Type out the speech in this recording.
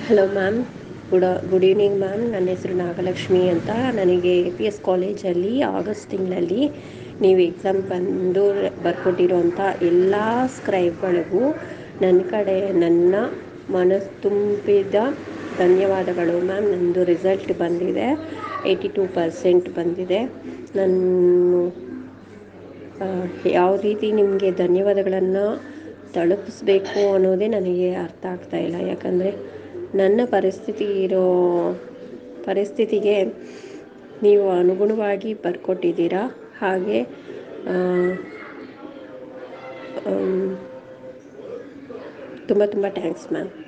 hello ma'am good good evening ma'am ನನ್ನ ಹೆಸರು ನಾಗಲಕ್ಷ್ಮಿ ಅಂತ ನನಗೆ ಎ ಪಿ ಎಸ್ ಕಾಲೇಜಲ್ಲಿ ಆಗಸ್ಟ್ ತಿಂಗಳಲ್ಲಿ ನೀವು ಎಕ್ಸಾಮ್ ಬಂದು ಬರ್ಕೊಟ್ಟಿರೋಂಥ ಎಲ್ಲ ಸ್ಕ್ರೈಬ್ಗಳಿಗೂ ನನ್ನ ಕಡೆ ನನ್ನ ಮನಸ್ಸು ತುಂಬಿದ ಧನ್ಯವಾದಗಳು ಮ್ಯಾಮ್ ನನ್ನದು ರಿಸಲ್ಟ್ ಬಂದಿದೆ ಏಯ್ಟಿ ಟೂ ಪರ್ಸೆಂಟ್ ಬಂದಿದೆ ನಾನು ಯಾವ ರೀತಿ ನಿಮಗೆ ಧನ್ಯವಾದಗಳನ್ನು ತಲುಪಿಸ್ಬೇಕು ಅನ್ನೋದೇ ನನಗೆ ಅರ್ಥ ಆಗ್ತಾಯಿಲ್ಲ ಯಾಕಂದರೆ ನನ್ನ ಪರಿಸ್ಥಿತಿ ಇರೋ ಪರಿಸ್ಥಿತಿಗೆ ನೀವು ಅನುಗುಣವಾಗಿ ಬರ್ಕೊಟ್ಟಿದ್ದೀರಾ ಹಾಗೆ ತುಂಬ ತುಂಬ ಟ್ಯಾಂಕ್ಸ್ ಮ್ಯಾಮ್